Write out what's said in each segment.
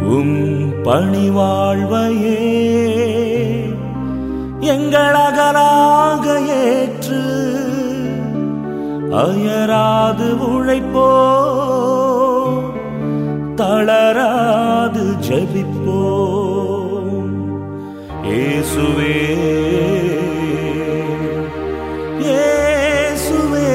உம் பணிவாழ்வையே எங்களகலாக ஏற்று அயராது உழைப்போ தளராது ஜபிப்போ இயேசுவே இயேசுவே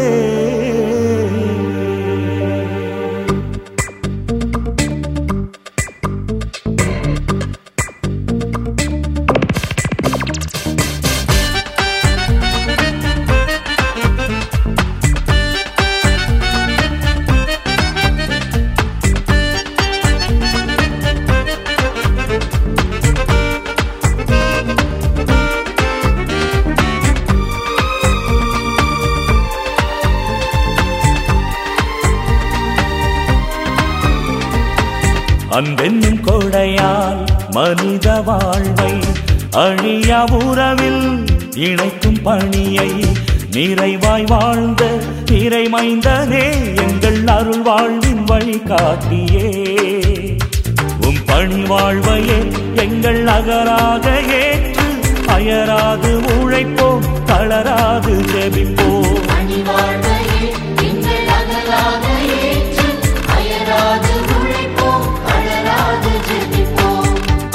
அன்பென்னும் கொடையால் மனித வாழ்வை அழியா உறவில் இணைக்கும் பணியை நிறைவாய் வாழ்ந்த இறைமைந்தனே எங்கள் அருள் வாழ்வின் வழிகாட்டியே உம் பணி வாழ்வையே எங்கள் அகராக ஏற்று அயராது உழைப்போம் தளராது ஜெபிப்போம் பணிவாழ்வையே எங்கள் அகலாக ஏற்று அயராது உழைப்போம் அழலாது ஜெபிப்போம்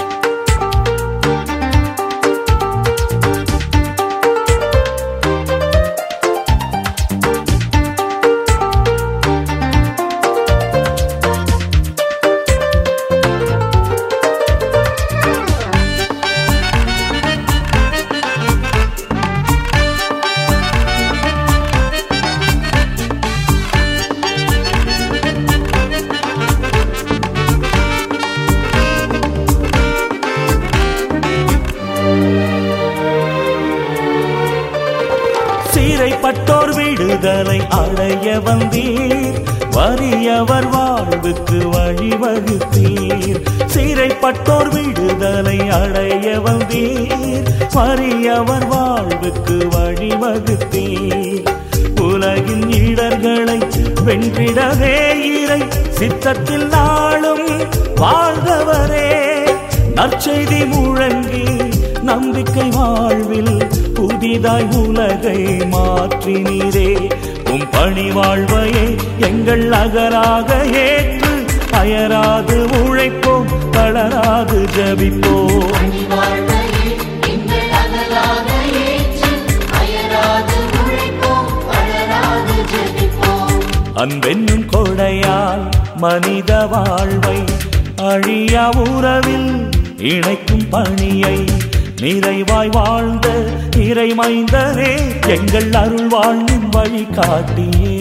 சீரைப்பட்டோர் விடுதலை அடைய வந்தீர் வறியவர் வாழ்வுக்கு வழிவகுத்தீர் சீரைப்பட்டோர் விடுதலை அடைய வந்தீர் வறியவர் வாழ்வுக்கு வழிவகுத்தீர் உலகின் இடர்களை வென்றிடவே இறை சித்தத்தில் நாளும் வாழ்ந்தவரே நற்செய்தி முழங்கி நம்பிக்கை வாழ்வில் புதிதாய் உலகை மாற்றினீரே உம் பணி வாழ்வையே எங்கள் அகராக ஏற்று அயராது உழைப்போம் தளராது ஜபிப்போம் பணிவாழ்வையே எங்கள் அகலாக ஏற்று அயராது உழைப்போம் அழலாது ஜெபிப்போம் அன்பென்னும் கொடையால் மனித வாழ்வை அழியா உறவில் இணைக்கும் பணியை நிறைவாய் வாழ்ந்த இறைமைந்தரே எங்கள் அருள் வாழ்வின் வழிகாட்டியே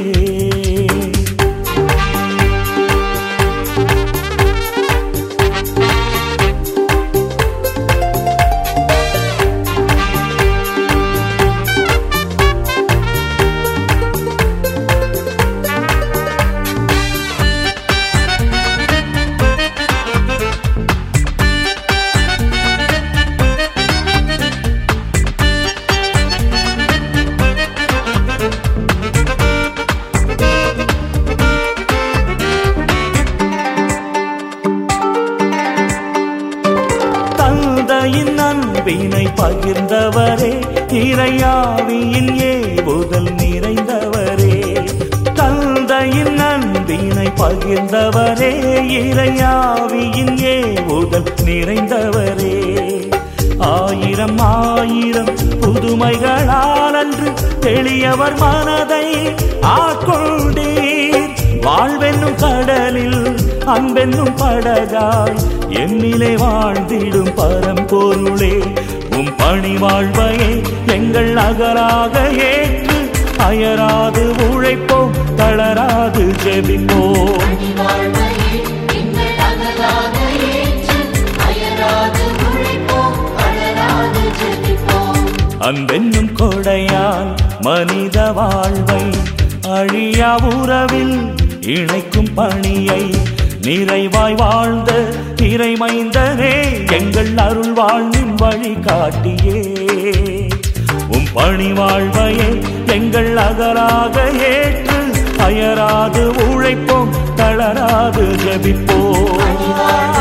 தந்தையின் அன்பினை பகிர்ந்தவரே இறையாவியின் ஏவுதல் நிறைந்தவரே தந்தையின் அன்பினை பகிர்ந்தவரே இறையாவியின் ஏவுதல் நிறைந்தவரே ஆயிரம் ஆயிரம் புதுமைகளால் அன்று எளியவர் மனதை ஆட்கொண்டீர் வாழ்வென்னும் கடலில் அன்பென்னும் படகாய் எம்மிலே வாழ்ந்திடும் பரம்பொருளே உம் பணி வாழ்வையே எங்கள் அகராக ஏற்று அயராது உழைப்போம் தளராது ஜெபிப்போம் பணிவாழ்வையே எங்கள் அகலாக ஏற்று அயராது உழைப்போம் அழலாது ஜெபிப்போம் அன்பென்னும் கொடையால் மனித வாழ்வை அழியா உறவில் இணைக்கும் பணியை நிறைவாய் வாழ்ந்த இறைமைந்தனே எங்கள் அருள் வாழ்வின் வழிகாட்டியே உம் பணி வாழ்வையே எங்கள் அகராக ஏற்று அயராது உழைப்போம் தளராது ஜெபிப்போம் பணிவாழ்வையே